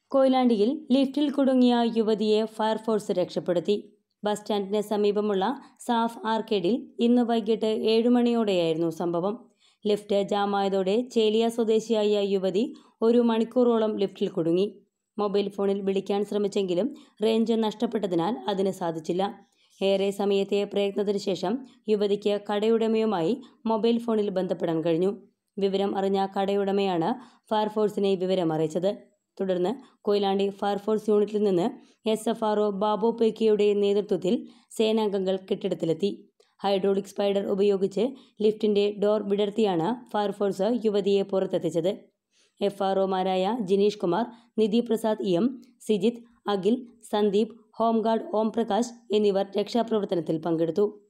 കൊയിലാണ്ടിയിൽ ലിഫ്റ്റിൽ കുടുങ്ങിയ യുവതിയെ ഫയർഫോഴ്സ് രക്ഷപ്പെടുത്തി ബസ് സ്റ്റാൻഡിന് സമീപമുള്ള സാഫ് ആർക്കേഡിൽ ഇന്ന് വൈകിട്ട് ഏഴുമണിയോടെയായിരുന്നു സംഭവം ലിഫ്റ്റ് ജാമായതോടെ ചേലിയ സ്വദേശിയായ യുവതി ഒരു മണിക്കൂറോളം ലിഫ്റ്റിൽ കുടുങ്ങി മൊബൈൽ ഫോണിൽ വിളിക്കാൻ ശ്രമിച്ചെങ്കിലും റേഞ്ച് നഷ്ടപ്പെട്ടതിനാൽ അതിന് സാധിച്ചില്ല ഏറെ സമയത്തെ പ്രയത്നത്തിനു ശേഷം യുവതിക്ക് കടയുടമയുമായി മൊബൈൽ ഫോണിൽ ബന്ധപ്പെടാൻ കഴിഞ്ഞു വിവരം അറിഞ്ഞ കടയുടമയാണ് ഫയർഫോഴ്സിനെ വിവരം അറിയിച്ചത് തുടർന്ന് കൊയിലാണ്ടി ഫയർഫോഴ്സ് യൂണിറ്റിൽ നിന്ന് എസ് എഫ് ആർ ബാബു പേക്കിയുടെ നേതൃത്വത്തിൽ സേനാംഗങ്ങൾ കെട്ടിടത്തിലെത്തി ഹൈഡ്രോളിക് സ്പൈഡർ ഉപയോഗിച്ച് ലിഫ്റ്റിന്റെ ഡോർ വിടർത്തിയാണ് ഫയർഫോഴ്സ് യുവതിയെ പുറത്തെത്തിച്ചത് എഫ് ആർ ഒമാരായ Jineesh Kumar Nidhi Prasad E M Sijith Akhil Sandeep home guard Om Prakash എന്നിവർ രക്ഷാപ്രവർത്തനത്തിൽ പങ്കെടുത്തു